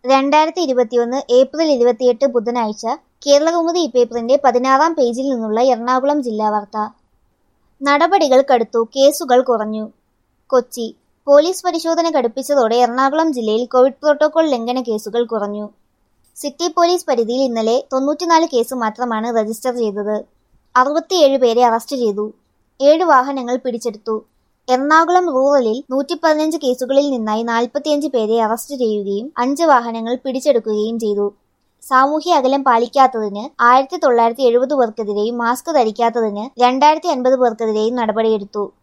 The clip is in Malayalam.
രണ്ടായിരത്തി ഇരുപത്തിയൊന്ന് ഏപ്രിൽ ഇരുപത്തിയെട്ട് ബുധനാഴ്ച കേരളകൗമുദി പേപ്പറിന്റെ പതിനാറാം പേജിൽ നിന്നുള്ള എറണാകുളം ജില്ലാ വാർത്ത നടപടികൾ കടുത്തു കേസുകൾ കുറഞ്ഞു കൊച്ചി പോലീസ് പരിശോധന കടുപ്പിച്ചതോടെ എറണാകുളം ജില്ലയിൽ കോവിഡ് പ്രോട്ടോകോൾ ലംഘന കേസുകൾ കുറഞ്ഞു സിറ്റി പോലീസ് പരിധിയിൽ ഇന്നലെ തൊണ്ണൂറ്റിനാല് കേസ് മാത്രമാണ് രജിസ്റ്റർ ചെയ്തത് അറുപത്തിയേഴ് പേരെ അറസ്റ്റ് ചെയ്തു ഏഴ് വാഹനങ്ങൾ പിടിച്ചെടുത്തു എറണാകുളം റൂറലിൽ നൂറ്റി പതിനഞ്ച് കേസുകളിൽ നിന്നായി നാൽപ്പത്തിയഞ്ച് പേരെ അറസ്റ്റ് ചെയ്യുകയും അഞ്ച് വാഹനങ്ങൾ പിടിച്ചെടുക്കുകയും ചെയ്തു സാമൂഹ്യ അകലം പാലിക്കാത്തതിന് ആയിരത്തി തൊള്ളായിരത്തി എഴുപത് പേർക്കെതിരെയും മാസ്ക് ധരിക്കാത്തതിന് രണ്ടായിരത്തി അൻപത് പേർക്കെതിരെയും നടപടിയെടുത്തു